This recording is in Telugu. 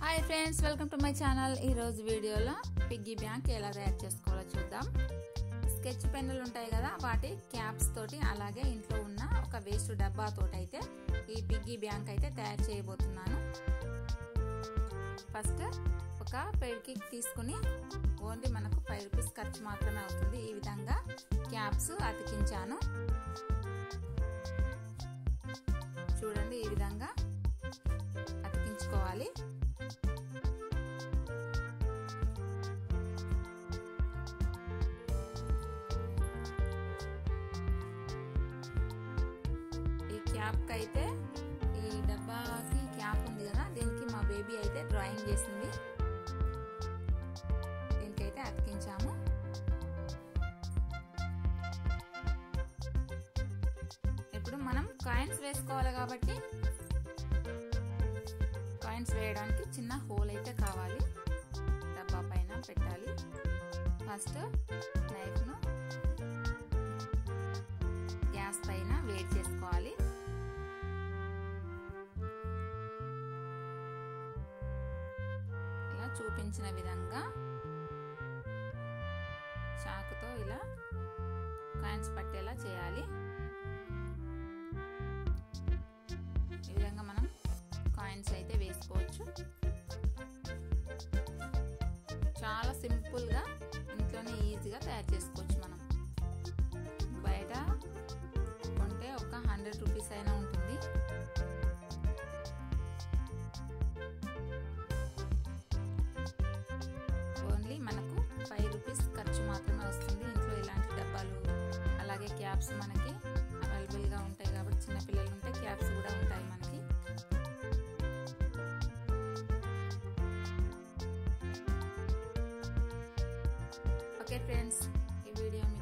hi friends welcome to my channel ఈ రోజు వీడియోలో పిగ్గీ బ్యాంక్ ఎలా తయారు చేసుకోవాలో చూద్దాం స్కెచ్ పెన్నులు ఉంటాయి కదా వాటి క్యాప్స్ తోటి అలాగే ఇంట్లో ఉన్న ఒక వేస్ట్ డబ్బా తోటి అయితే ఈ పిగ్గీ బ్యాంక్ అయితే తయారు చేయబోతున్నాను ఫస్ట్ ఒక పెడికి తీసుకుని ఓన్లీ మనకు ఫైవ్ రూపీస్ ఖర్చు మాత్రమే అవుతుంది ఈ విధంగా క్యాప్స్ అతికించాను చూడండి ఈ విధంగా అతికించుకోవాలి ఈ క్యాప్కి అయితే ఈ డబ్బాకి క్యాప్ ఉంది కదా దీనికి మా బేబీ అయితే డ్రాయింగ్ చేసింది దీనికైతే అతికించాము ఇప్పుడు మనం కాయిన్స్ వేసుకోవాలి కాబట్టి కాయిన్స్ వేయడానికి చిన్న హోల్ అయితే కావాలి డబ్బా పైన పెట్టాలి ఫస్ట్ నైఫ్ను గ్యాస్ పైన వేడి చేసుకోవాలి ఇలా చూపించిన విధంగా చాకుతో ఇలా కాయిన్స్ పట్టేలా చేయాలి ఈ విధంగా మనం కాయిన్స్ అయితే వేసుకోవచ్చు చాలా సింపుల్గా ఇంట్లోనే ఈజీగా తయారు చేసుకోవచ్చు మనం బయట కొంటే ఒక హండ్రెడ్ రూపీస్ అయినా ఉంటుంది ఓన్లీ మనకు ఫైవ్ రూపీస్ ఖర్చు మాత్రమే వస్తుంది ఇంట్లో ఇలాంటి డబ్బాలు అలాగే క్యాప్స్ మనకి అవైలబుల్గా ఉంటాయి కాబట్టి చిన్నపిల్లలు ఉంటే క్యాప్స్ కూడా ఉంటాయి మనకి ఓకే ఫ్రెండ్స్ ఈ వీడియో